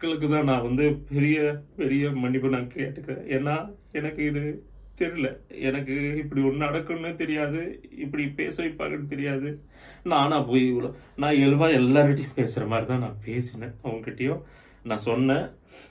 மக்களுக்கு தான் நான் வந்து பெரிய பெரிய மன்னிப்பு நான் கேட்டுக்கிறேன் ஏன்னா எனக்கு இது தெரியல எனக்கு இப்படி ஒன்று நடக்கும்னு தெரியாது இப்படி பேச வைப்பாங்கன்னு தெரியாது நானா போய் இவ்வளோ நான் இயல்பா எல்லார்கிட்டையும் பேசுகிற மாதிரி தான் நான் பேசினேன் அவங்ககிட்டயும் நான் சொன்னேன்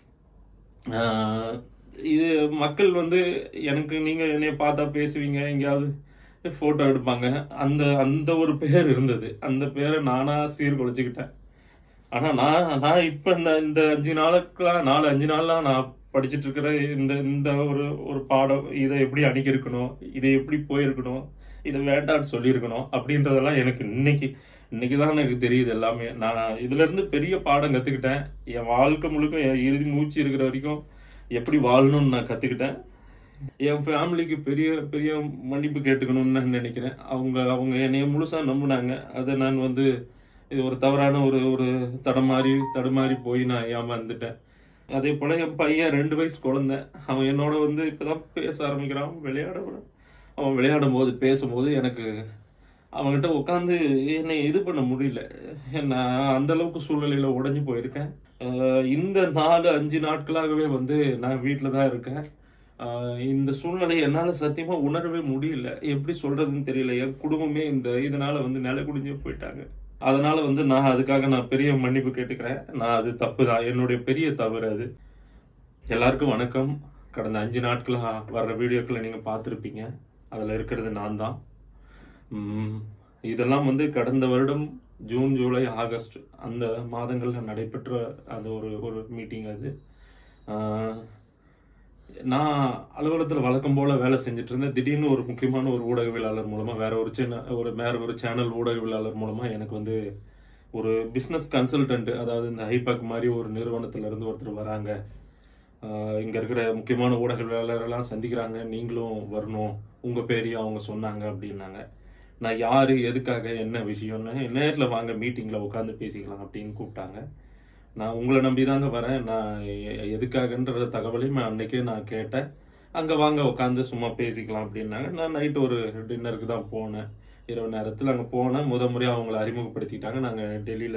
ஆஹ் இது மக்கள் வந்து எனக்கு நீங்க என்னைய பார்த்தா பேசுவீங்க எங்கேயாவது போட்டோ எடுப்பாங்க அந்த அந்த ஒரு பேர் இருந்தது அந்த பேரை நானா சீர்குலைச்சுக்கிட்டேன் ஆனா நான் நான் இப்ப இந்த இந்த அஞ்சு நாளுக்குலாம் நாலு அஞ்சு நாள்லாம் நான் படிச்சுட்டு இருக்கிற இந்த இந்த ஒரு ஒரு பாடம் இதை எப்படி அணுகியிருக்கணும் இதை எப்படி போயிருக்கணும் இதை வேண்டான்னு சொல்லியிருக்கணும் அப்படின்றதெல்லாம் எனக்கு இன்னைக்கு இன்னைக்கு தான் எனக்கு தெரியுது எல்லாமே நான் இதுல இருந்து பெரிய பாடம் கத்துக்கிட்டேன் என் வாழ்க்கை முழுக்க என் இறுதி மூச்சு இருக்கிற வரைக்கும் எப்படி வாழணும்னு நான் கத்துக்கிட்டேன் என் ஃபேமிலிக்கு பெரிய பெரிய மன்னிப்பு கேட்டுக்கணும்னு நான் நினைக்கிறேன் அவங்க அவங்க என்னைய முழுசா நம்பினாங்க அதை நான் வந்து இது ஒரு தவறான ஒரு ஒரு தடமாறி தடுமாறி போய் நான் ஏமாந்துட்டேன் அதே போல என் பையன் ரெண்டு வயசு குழந்தை அவன் என்னோட வந்து இப்பதான் பேச ஆரம்பிக்கிறான் விளையாட அவன் விளையாடும் போது பேசும்போது எனக்கு அவன்கிட்ட உட்காந்து என்னை இது பண்ண முடியல நான் அந்த அளவுக்கு சூழ்நிலையில உடைஞ்சு போயிருக்கேன் அஹ் இந்த நாலு அஞ்சு நாட்களாகவே வந்து நான் வீட்டில் தான் இருக்கேன் ஆஹ் இந்த சூழ்நிலை என்னால் சத்தியமா உணரவே முடியல எப்படி சொல்றதுன்னு தெரியல என் குடும்பமே இந்த இதனால வந்து நிலை குடிஞ்சு போயிட்டாங்க அதனால வந்து நான் அதுக்காக நான் பெரிய மன்னிப்பு கேட்டுக்கிறேன் நான் அது தப்பு தான் என்னுடைய பெரிய தவறு அது எல்லாருக்கும் வணக்கம் கடந்த அஞ்சு நாட்களா வர்ற வீடியோக்களை நீங்க பார்த்துருப்பீங்க அதில் இருக்கிறது நான் தான் உம், இதெல்லாம் வந்து கடந்த வருடம் ஜூன் ஜூலை ஆகஸ்ட் அந்த மாதங்களில் நடைபெற்ற அது ஒரு ஒரு மீட்டிங் அது ஆஹ், நான் அலுவலகத்தில் வழக்கம் போல வேலை செஞ்சுட்டு இருந்தேன் திடீர்னு ஒரு முக்கியமான ஒரு ஊடகவியலாளர் மூலமா வேற ஒரு சின்ன ஒரு வேற ஒரு சேனல் ஊடகவியலாளர் மூலமா எனக்கு வந்து ஒரு பிஸ்னஸ் கன்சல்டன்ட் அதாவது இந்த ஹைபேக் மாதிரி ஒரு நிறுவனத்துல இருந்து ஒருத்தர் வராங்க ஆஹ் இங்க இருக்கிற முக்கியமான ஊடகவியலாளரெல்லாம் சந்திக்கிறாங்க நீங்களும் வரணும் உங்க பேரையும் அவங்க சொன்னாங்க அப்படின்னாங்க நான் யாரு எதுக்காக என்ன விஷயம்னு நேர்ல வாங்க மீட்டிங்ல உட்காந்து பேசிக்கலாம் அப்படின்னு கூப்பிட்டாங்க நான் உங்களை நம்பி தாங்க வரேன் நான் எ- எதுக்காகன்ற தகவலையும் நான் அன்னைக்கே நான் கேட்டேன் அங்கே வாங்க உட்காந்து சும்மா பேசிக்கலாம் அப்படின்னாங்க நான் நைட்டு ஒரு டின்னருக்கு தான் போனேன் இரவு நேரத்தில் அங்கே போனேன் முத முறையாக அவங்கள அறிமுகப்படுத்திட்டாங்க நாங்கள் டெல்லியில்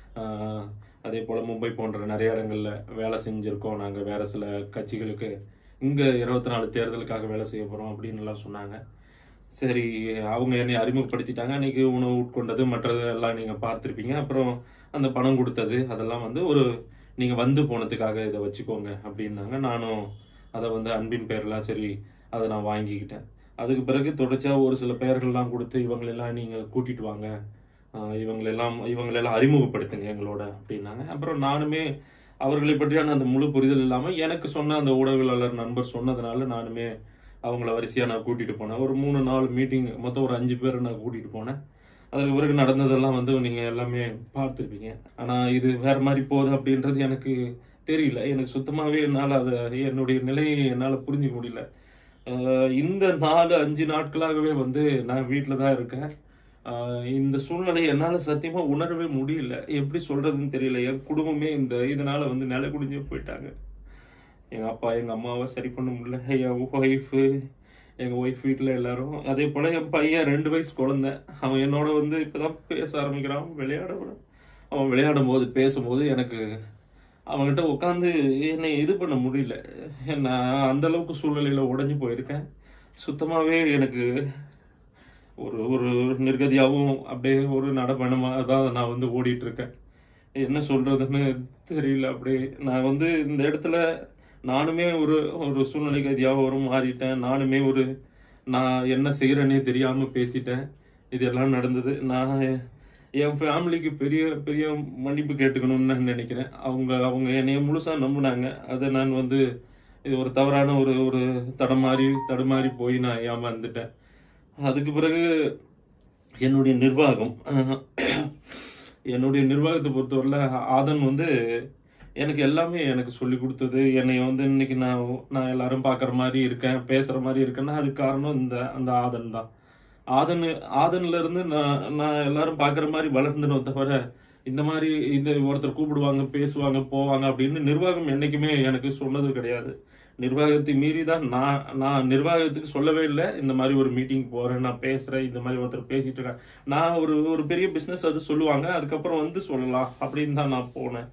அதே போல் மும்பை போன்ற நிறைய இடங்களில் வேலை செஞ்சுருக்கோம் நாங்கள் வேற சில கட்சிகளுக்கு இங்கே இருபத்தி நாலு தேர்தலுக்காக வேலை செய்ய போகிறோம் அப்படின்னு எல்லாம் சொன்னாங்க சரி அவங்க என்னை அறிமுகப்படுத்திட்டாங்க அன்னைக்கு உணவு உட்கொண்டது மற்றது எல்லாம் நீங்கள் பார்த்துருப்பீங்க அப்புறம் அந்த பணம் கொடுத்தது அதெல்லாம் வந்து ஒரு நீங்கள் வந்து போனதுக்காக இதை வச்சுக்கோங்க அப்படின்னாங்க நானும் அதை வந்து அன்பின் பேர்லாம் சரி அதை நான் வாங்கிக்கிட்டேன் அதுக்கு பிறகு தொடர்ச்சியாக ஒரு சில பெயர்கள்லாம் கொடுத்து இவங்களெல்லாம் நீங்கள் கூட்டிட்டு வாங்க ஆஹ் இவங்களெல்லாம் இவங்களெல்லாம் அறிமுகப்படுத்துங்க எங்களோட அப்படின்னாங்க அப்புறம் நானுமே அவர்களை பற்றியான அந்த முழு புரிதல் இல்லாமல் எனக்கு சொன்ன அந்த ஊடகவியலாளர் நண்பர் சொன்னதுனால நானுமே அவங்கள வரிசையாக நான் கூட்டிட்டு போனேன் ஒரு மூணு நாலு மீட்டிங் மொத்தம் ஒரு அஞ்சு பேரை நான் கூட்டிட்டு போனேன் அதுக்கு பிறகு நடந்ததெல்லாம் வந்து நீங்கள் எல்லாமே பார்த்துருப்பீங்க ஆனால் இது வேற மாதிரி போகுது அப்படின்றது எனக்கு தெரியல எனக்கு சுத்தமாகவே என்னால் அதை என்னுடைய நிலையை என்னால் புரிஞ்சுக்க முடியல ஆஹ் இந்த நாலு அஞ்சு நாட்களாகவே வந்து நான் வீட்டில் தான் இருக்கேன் ஆஹ் இந்த சூழ்நிலை என்னால் சத்தியமாக உணரவே முடியல எப்படி சொல்றதுன்னு தெரியல என் குடும்பமே இந்த இதனால வந்து நிலை குடிஞ்சு போயிட்டாங்க எங்க அப்பா எங்க அம்மாவை சரி பண்ண முடியல என் ஒய்ஃபு எங்க ஒய்ஃப் வீட்டில் எல்லாரும் அதே போல என் பையன் ரெண்டு வயசு குழந்தை அவன் என்னோட வந்து இப்பதான் பேச ஆரம்பிக்கிறான் விளையாட அவன் விளையாடும் போது பேசும்போது எனக்கு அவன்கிட்ட உட்காந்து என்னை இது பண்ண முடியல நான் அந்த அளவுக்கு சூழ்நிலையில உடைஞ்சு போயிருக்கேன் சுத்தமாவே எனக்கு ஒரு ஒரு நிர்கதியாகவும் அப்படியே ஒரு நடப்பயணமா தான் நான் வந்து ஓடிட்டு இருக்கேன் என்ன சொல்றதுன்னு தெரியல அப்படியே நான் வந்து இந்த இடத்துல நானுமே ஒரு ஒரு சூழ்நிலை கைதியாக ஒரு மாறிட்டேன் நானுமே ஒரு நான் என்ன செய்யறேனே தெரியாம பேசிட்டேன் இதெல்லாம் நடந்தது நான் என் ஃபேமிலிக்கு பெரிய பெரிய மன்னிப்பு கேட்டுக்கணும்னு நான் நினைக்கிறேன் அவங்க அவங்க என்னைய முழுசா நம்பினாங்க அதை நான் வந்து இது ஒரு தவறான ஒரு ஒரு தடமாறி தடுமாறி போய் நான் ஏமாந்துட்டேன் அதுக்கு பிறகு என்னுடைய நிர்வாகம் என்னுடைய நிர்வாகத்தை பொறுத்தவரையில் ஆதன் வந்து எனக்கு எல்லாமே எனக்கு சொல்லி கொடுத்தது என்னை வந்து இன்னைக்கு நான் நான் எல்லாரும் பார்க்குற மாதிரி இருக்கேன் பேசுகிற மாதிரி இருக்கேன்னா அதுக்கு காரணம் இந்த அந்த ஆதன் தான் ஆதன் ஆதன்ல இருந்து நான் நான் எல்லாரும் பார்க்குற மாதிரி வளர்ந்துனோ தவிர இந்த மாதிரி இந்த ஒருத்தர் கூப்பிடுவாங்க பேசுவாங்க போவாங்க அப்படின்னு நிர்வாகம் என்னைக்குமே எனக்கு சொன்னது கிடையாது நிர்வாகத்தை மீறி தான் நான் நான் நிர்வாகத்துக்கு சொல்லவே இல்லை இந்த மாதிரி ஒரு மீட்டிங் போறேன் நான் பேசுறேன் இந்த மாதிரி ஒருத்தர் பேசிட்டு இருக்கேன் நான் ஒரு ஒரு பெரிய பிசினஸ் அது சொல்லுவாங்க அதுக்கப்புறம் வந்து சொல்லலாம் அப்படின்னு தான் நான் போனேன்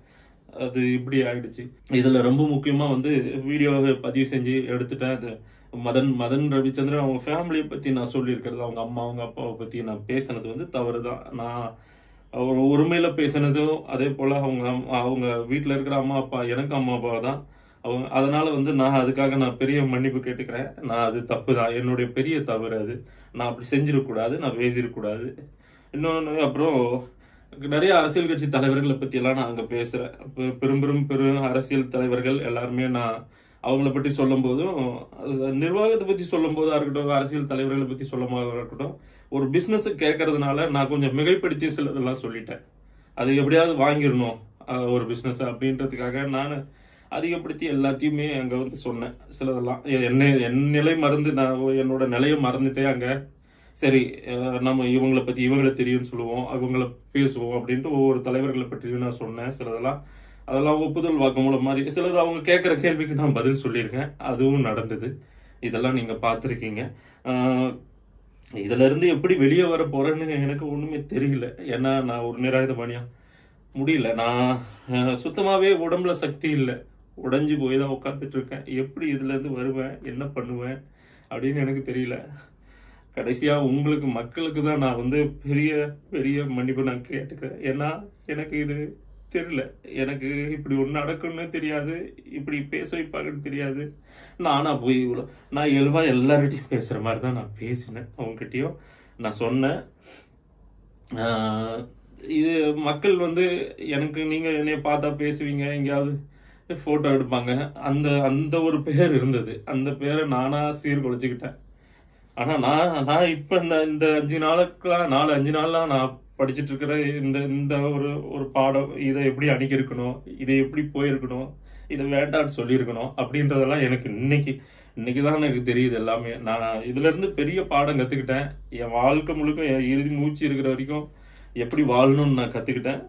அது இப்படி ஆயிடுச்சு இதுல ரொம்ப முக்கியமா வந்து வீடியோவை பதிவு செஞ்சு எடுத்துட்டேன் அது மதன் மதன் ரவிச்சந்திரன் அவங்க ஃபேமிலியை பத்தி நான் சொல்லியிருக்கிறது அவங்க அம்மா அவங்க அப்பாவை பத்தி நான் பேசினது வந்து தவறு தான் நான் அவர் உரிமையில பேசினதும் அதே போல அவங்க அம்மா- அவங்க வீட்டில் இருக்கிற அம்மா அப்பா எனக்கு அம்மா அப்பா தான் அவங்க அதனால வந்து நான் அதுக்காக நான் பெரிய மன்னிப்பு கேட்டுக்கிறேன் நான் அது தப்பு தான் என்னுடைய பெரிய தவறு அது நான் அப்படி செஞ்சிடக்கூடாது நான் பேசிடக்கூடாது இன்னொன்று அப்புறம் நிறைய அரசியல் கட்சி தலைவர்களை பத்தி எல்லாம் நான் அங்க பேசுறேன் பெ- பெரும் பெரும் பெரும் அரசியல் தலைவர்கள் எல்லாருமே நான் அவங்கள பற்றி சொல்லும் போதும் அது நிர்வாகத்தை பத்தி சொல்லும் போதா இருக்கட்டும் அரசியல் தலைவர்களை பத்தி சொல்லும் போதா இருக்கட்டும் ஒரு பிசினஸ் கேட்கறதுனால நான் கொஞ்சம் மிகைப்படுத்தி சிலதெல்லாம் சொல்லிட்டேன் அது எப்படியாவது வாங்கிடணும் அஹ், ஒரு பிசினஸ் அப்படின்றதுக்காக நான் அதிகப்படுத்தி எல்லாத்தையுமே அங்க வந்து சொன்னேன் சிலதெல்லாம் எ- என்ன என் நிலை மறந்து நான் என்னோட நிலையை மறந்துட்டே அங்க சரி அஹ், நம்ம இவங்களை பத்தி இவங்களை தெரியும்னு சொல்லுவோம் அவங்கள பேசுவோம் அப்படின்ட்டு ஒவ்வொரு தலைவர்களை பற்றியும் நான் சொன்னேன் சிலதெல்லாம் அதெல்லாம் ஒப்புதல் வாக்குமூலம் மாதிரி சிலது அவங்க கேட்குற கேள்விக்கு நான் பதில் சொல்லியிருக்கேன் அதுவும் நடந்தது இதெல்லாம் நீங்க பார்த்துருக்கீங்க ஆஹ், இதுல இருந்து எப்படி வெளியே வர போறேன்னு எனக்கு ஒண்ணுமே தெரியல ஏன்னா நான் ஒரு நிராயுதபாணியா முடியல நான் அஹ், சுத்தமாவே உடம்புல சக்தி இல்லை உடைஞ்சு போய் தான் உட்காந்துட்டு இருக்கேன் எப்படி இதுல இருந்து வருவேன் என்ன பண்ணுவேன் அப்படின்னு எனக்கு தெரியல கடைசியா உங்களுக்கு மக்களுக்கு தான் நான் வந்து பெரிய பெரிய மன்னிப்பு நான் கேட்டுக்கிறேன் ஏன்னா எனக்கு இது தெரியல எனக்கு இப்படி ஒன்று நடக்கும்னு தெரியாது இப்படி பேச வைப்பாங்கன்னு தெரியாது நானா போய் இவ்வளோ நான் இயல்பா எல்லார்கிட்டையும் பேசுற மாதிரி தான் நான் பேசினேன் அவங்ககிட்டயும் நான் சொன்னேன் ஆஹ் இது மக்கள் வந்து எனக்கு நீங்க என்னைய பார்த்தா பேசுவீங்க எங்கேயாவது போட்டோ எடுப்பாங்க அந்த அந்த ஒரு பேர் இருந்தது அந்த பேரை நானா சீர்குலைச்சுக்கிட்டேன் ஆனா நான் நான் இப்ப இந்த இந்த அஞ்சு நாளுக்குலாம் நாலு அஞ்சு நாள்லாம் நான் படிச்சிட்டு இருக்கிற இந்த இந்த ஒரு ஒரு பாடம் இதை எப்படி அணுகியிருக்கணும் இதை எப்படி போயிருக்கணும் இதை வேண்டான்னு சொல்லியிருக்கணும் அப்படின்றதெல்லாம் எனக்கு இன்னைக்கு இன்னைக்கு தான் எனக்கு தெரியுது எல்லாமே நான் இதுல இருந்து பெரிய பாடம் கத்துக்கிட்டேன் என் வாழ்க்கை முழுக்க என் இறுதி மூச்சு இருக்கிற வரைக்கும் எப்படி வாழணும்னு நான் கத்துக்கிட்டேன்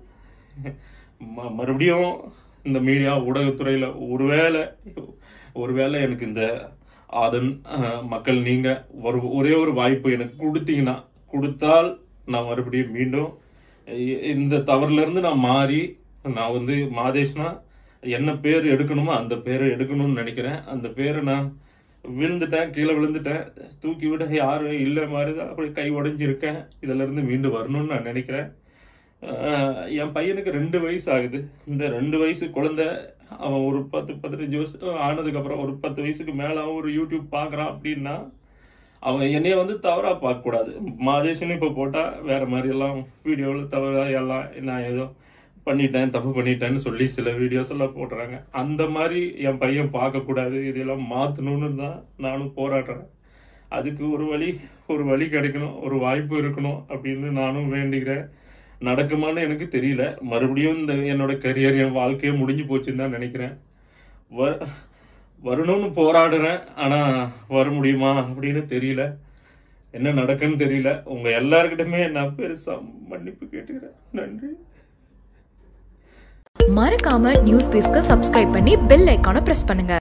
ம- மறுபடியும் இந்த மீடியா ஊடகத்துறையில ஒருவேளை ஒருவேளை எனக்கு இந்த அதன் அஹ், மக்கள் நீங்க ஒரு ஒரே ஒரு வாய்ப்பு எனக்கு கொடுத்தீங்கன்னா கொடுத்தால் நான் மறுபடியும் மீண்டும் இ- இந்த தவறுல இருந்து நான் மாறி நான் வந்து மாதேஷ்னா என்ன பேர் எடுக்கணுமோ அந்த பேரை எடுக்கணும்னு நினைக்கிறேன் அந்த பேரை நான் விழுந்துட்டேன் கீழே விழுந்துட்டேன் தூக்கி விட யாரும் இல்லை மாதிரி தான் அப்படி கை உடைஞ்சிருக்கேன் இதுல இருந்து மீண்டு வரணும்னு நான் நினைக்கிறேன் ஆஹ் என் பையனுக்கு ரெண்டு வயசு ஆகுது இந்த ரெண்டு வயசு குழந்தை அவன் ஒரு பத்து பதினஞ்சு வருஷம் ஆனதுக்கு அப்புறம் ஒரு பத்து வயசுக்கு மேல அவன் ஒரு யூடியூப் பார்க்கறான் அப்படின்னா அவன் என்னைய வந்து தவறா பார்க்க கூடாது மாதேஷன் இப்ப போட்டா வேற மாதிரி எல்லாம் வீடியோவில் தவறா எல்லாம் நான் ஏதோ பண்ணிட்டேன் தப்பு பண்ணிட்டேன்னு சொல்லி சில வீடியோஸ் எல்லாம் போடுறாங்க அந்த மாதிரி என் பையன் பார்க்க கூடாது இதெல்லாம் மாத்தணும்னு தான் நானும் போராடுறேன் அதுக்கு ஒரு வழி ஒரு வழி கிடைக்கணும் ஒரு வாய்ப்பு இருக்கணும் அப்படின்னு நானும் வேண்டிக்கிறேன் நடக்குமான்னு எனக்கு தெரியல மறுபடியும் இந்த என்னோட கரியர் என் வாழ்க்கையே முடிஞ்சு போச்சுன்னு தான் நினைக்கிறேன் வ வரணும்னு போராடுறேன் ஆனா வர முடியுமா அப்படின்னு தெரியல என்ன நடக்குன்னு தெரியல உங்க எல்லாருக்கிட்டுமே நான் பெருசா மன்னிப்பு கேட்டுக்கிறேன் நன்றி மறக்காம நியூஸ் பேஸ்க்கு சப்ஸ்கிரைப் பண்ணி பெல் ஐக்கானை பிரஸ் பண்ணுங்க